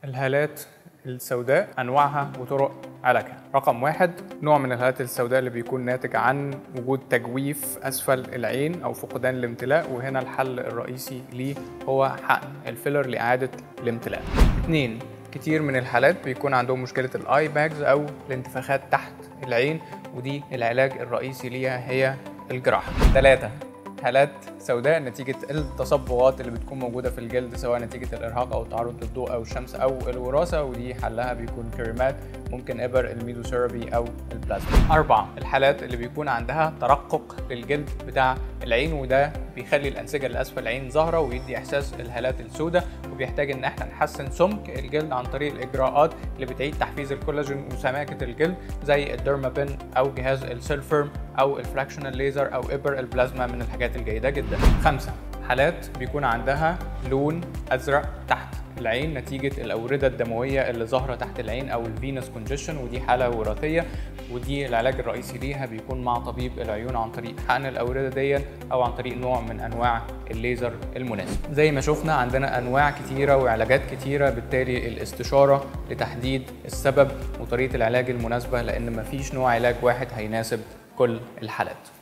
الهالات السوداء انواعها وطرق علاجها رقم واحد نوع من الهالات السوداء اللي بيكون ناتج عن وجود تجويف اسفل العين او فقدان الامتلاء وهنا الحل الرئيسي ليه هو حقن الفيلر لاعاده الامتلاء اتنين كتير من الحالات بيكون عندهم مشكله الاي باجز او الانتفاخات تحت العين ودي العلاج الرئيسي ليها هي الجراحه ثلاثة حالات سوداء نتيجة التصبغات اللي بتكون موجودة في الجلد سواء نتيجة الإرهاق أو التعرض للضوء أو الشمس أو الوراثة ودي حلها بيكون كريمات ممكن إبر الميزوثيرابي أو البلازما. أربعة الحالات اللي بيكون عندها ترقق للجلد بتاع العين وده بيخلي الأنسجة اللي أسفل العين ظاهرة ويدي إحساس الهالات السوداء وبيحتاج إن إحنا نحسن سمك الجلد عن طريق الإجراءات اللي بتعيد تحفيز الكولاجين وسماكة الجلد زي الديرمابين أو جهاز السيلفيرم أو الفراكشنال ليزر أو إبر البلازما من الحاجات الجيدة جدا. خمسة حالات بيكون عندها لون أزرق تحت العين نتيجة الأوردة الدموية اللي ظاهرة تحت العين أو الفينس كونجيشن ودي حالة وراثية ودي العلاج الرئيسي ليها بيكون مع طبيب العيون عن طريق حقن الأوردة دي أو عن طريق نوع من أنواع الليزر المناسب زي ما شفنا عندنا أنواع كتيرة وعلاجات كتيرة بالتالي الاستشارة لتحديد السبب وطريقة العلاج المناسبة لأن مفيش نوع علاج واحد هيناسب كل الحالات